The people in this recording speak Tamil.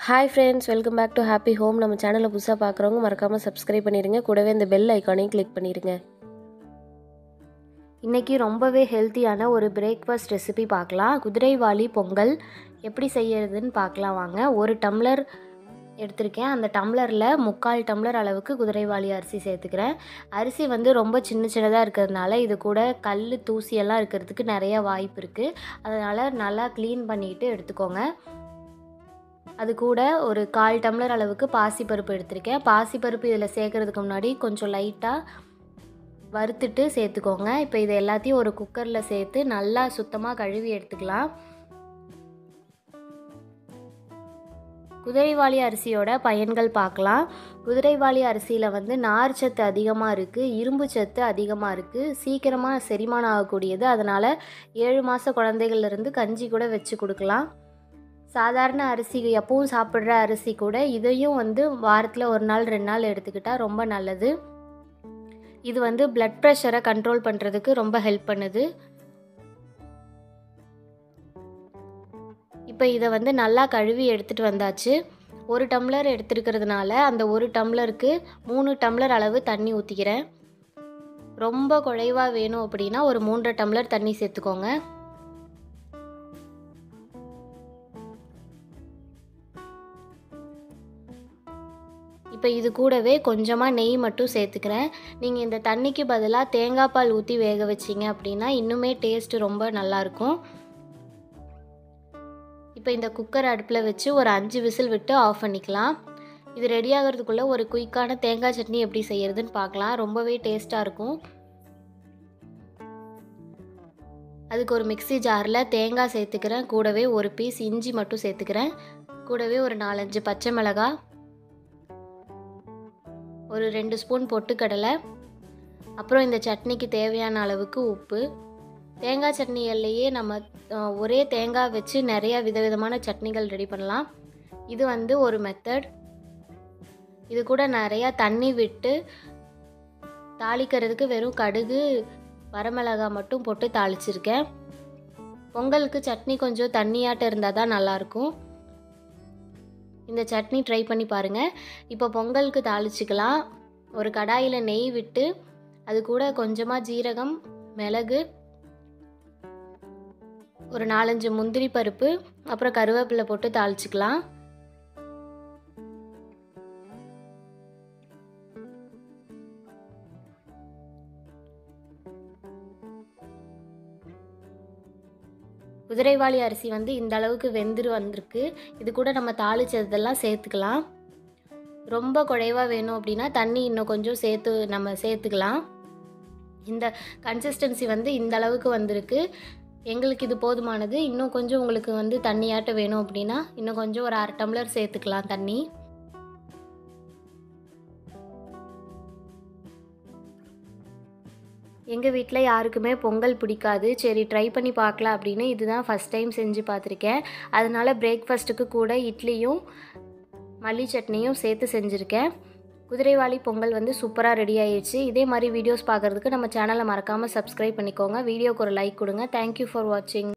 hi friends welcome back to happy home நம்ம சேனலை புதுசாக பார்க்குறவங்க மறக்காமல் சப்ஸ்கிரைப் பண்ணிடுங்க கூடவே இந்த பெல் ஐக்கானையும் கிளிக் பண்ணிடுங்க இன்றைக்கி ரொம்பவே ஹெல்த்தியான ஒரு பிரேக்ஃபாஸ்ட் ரெசிபி பார்க்கலாம் குதிரைவாலி பொங்கல் எப்படி செய்யறதுன்னு பார்க்கலாம் வாங்க ஒரு டம்ளர் எடுத்திருக்கேன் அந்த டம்ளரில் முக்கால் டம்ளர் அளவுக்கு குதிரைவாலி அரிசி சேர்த்துக்கிறேன் அரிசி வந்து ரொம்ப சின்ன சின்னதாக இருக்கிறதுனால இது கூட கல் தூசியெல்லாம் இருக்கிறதுக்கு நிறைய வாய்ப்பு இருக்குது அதனால் நல்லா க்ளீன் பண்ணிட்டு எடுத்துக்கோங்க அது கூட ஒரு கால் டம்ளர் அளவுக்கு பாசிப்பருப்பு எடுத்திருக்கேன் பாசிப்பருப்பு இதில் சேர்க்கறதுக்கு முன்னாடி கொஞ்சம் லைட்டாக வறுத்துட்டு சேர்த்துக்கோங்க இப்போ இது எல்லாத்தையும் ஒரு குக்கரில் சேர்த்து நல்லா சுத்தமாக கழுவி எடுத்துக்கலாம் குதிரைவாளி அரிசியோட பயன்கள் பார்க்கலாம் குதிரைவாளி அரிசியில் வந்து நார் சத்து அதிகமாக இருக்குது இரும்பு சத்து அதிகமாக இருக்குது சீக்கிரமாக செரிமானம் ஆகக்கூடியது அதனால் ஏழு மாத குழந்தைகள்லேருந்து கஞ்சி கூட வச்சு கொடுக்கலாம் சாதாரண அரிசி எப்பவும் சாப்பிட்ற அரிசி கூட இதையும் வந்து வாரத்தில் ஒரு நாள் ரெண்டு நாள் எடுத்துக்கிட்டால் ரொம்ப நல்லது இது வந்து பிளட் ப்ரெஷரை கண்ட்ரோல் பண்ணுறதுக்கு ரொம்ப ஹெல்ப் பண்ணுது இப்போ இதை வந்து நல்லா கழுவி எடுத்துகிட்டு வந்தாச்சு ஒரு டம்ளர் எடுத்துருக்கிறதுனால அந்த ஒரு டம்ளருக்கு மூணு டம்ளர் அளவு தண்ணி ஊற்றிக்கிறேன் ரொம்ப குறைவாக வேணும் அப்படின்னா ஒரு மூன்றரை டம்ளர் தண்ணி சேர்த்துக்கோங்க இப்போ இது கூடவே கொஞ்சமாக நெய் மட்டும் சேர்த்துக்கிறேன் நீங்கள் இந்த தண்ணிக்கு பதிலாக தேங்காய் பால் ஊற்றி வேக வச்சிங்க அப்படின்னா இன்னுமே டேஸ்ட்டு ரொம்ப நல்லாயிருக்கும் இப்போ இந்த குக்கர் அடுப்பில் வச்சு ஒரு அஞ்சு விசில் விட்டு ஆஃப் பண்ணிக்கலாம் இது ரெடி ஆகிறதுக்குள்ளே ஒரு குயிக்கான தேங்காய் சட்னி எப்படி செய்யறதுன்னு பார்க்கலாம் ரொம்பவே டேஸ்ட்டாக இருக்கும் அதுக்கு ஒரு மிக்சி ஜாரில் தேங்காய் சேர்த்துக்கிறேன் கூடவே ஒரு பீஸ் இஞ்சி மட்டும் சேர்த்துக்கிறேன் கூடவே ஒரு நாலஞ்சு பச்சை மிளகாய் ஒரு ரெண்டு ஸ்பூன் பொட்டுக்கடலை அப்புறம் இந்த சட்னிக்கு தேவையான அளவுக்கு உப்பு தேங்காய் சட்னிகள்லையே நம்ம ஒரே தேங்காய் வச்சு நிறையா விதவிதமான சட்னிகள் ரெடி பண்ணலாம் இது வந்து ஒரு மெத்தட் இது கூட நிறையா தண்ணி விட்டு தாளிக்கிறதுக்கு வெறும் கடுகு வரமிளகாய் மட்டும் போட்டு தாளிச்சிருக்கேன் பொங்கலுக்கு சட்னி கொஞ்சம் தண்ணியாட்டம் இருந்தால் தான் நல்லாயிருக்கும் இந்த சட்னி ட்ரை பண்ணி பாருங்கள் இப்போ பொங்கலுக்கு தாளிச்சிக்கலாம் ஒரு கடாயில் நெய் விட்டு அது கூட கொஞ்சமாக ஜீரகம் மிளகு ஒரு நாலஞ்சு முந்திரி பருப்பு அப்புறம் கருவேப்பிலை போட்டு தாளிச்சிக்கலாம் குதிரைவாளி அரிசி வந்து இந்த அளவுக்கு வெந்துரு வந்திருக்கு இது கூட நம்ம தாளிச்சதெல்லாம் சேர்த்துக்கலாம் ரொம்ப குறைவாக வேணும் அப்படின்னா தண்ணி இன்னும் கொஞ்சம் சேர்த்து நம்ம சேர்த்துக்கலாம் இந்த கன்சிஸ்டன்சி வந்து இந்த அளவுக்கு வந்திருக்கு எங்களுக்கு இது போதுமானது இன்னும் கொஞ்சம் உங்களுக்கு வந்து தண்ணியாட்ட வேணும் அப்படின்னா இன்னும் கொஞ்சம் ஒரு அரை டம்ளர் சேர்த்துக்கலாம் தண்ணி எங்கள் வீட்டில் யாருக்குமே பொங்கல் பிடிக்காது சரி ட்ரை பண்ணி பார்க்கலாம் அப்படின்னு இதுதான் ஃபஸ்ட் டைம் செஞ்சு பார்த்துருக்கேன் அதனால் பிரேக்ஃபாஸ்ட்டுக்கு கூட இட்லியும் மல்லி சட்னியும் சேர்த்து செஞ்சுருக்கேன் குதிரைவாளி பொங்கல் வந்து சூப்பராக ரெடி ஆயிடுச்சு இதே மாதிரி வீடியோஸ் பார்க்குறதுக்கு நம்ம சேனலை மறக்காமல் சப்ஸ்கிரைப் பண்ணிக்கோங்க வீடியோக்கு ஒரு லைக் கொடுங்க தேங்க்யூ ஃபார் வாட்சிங்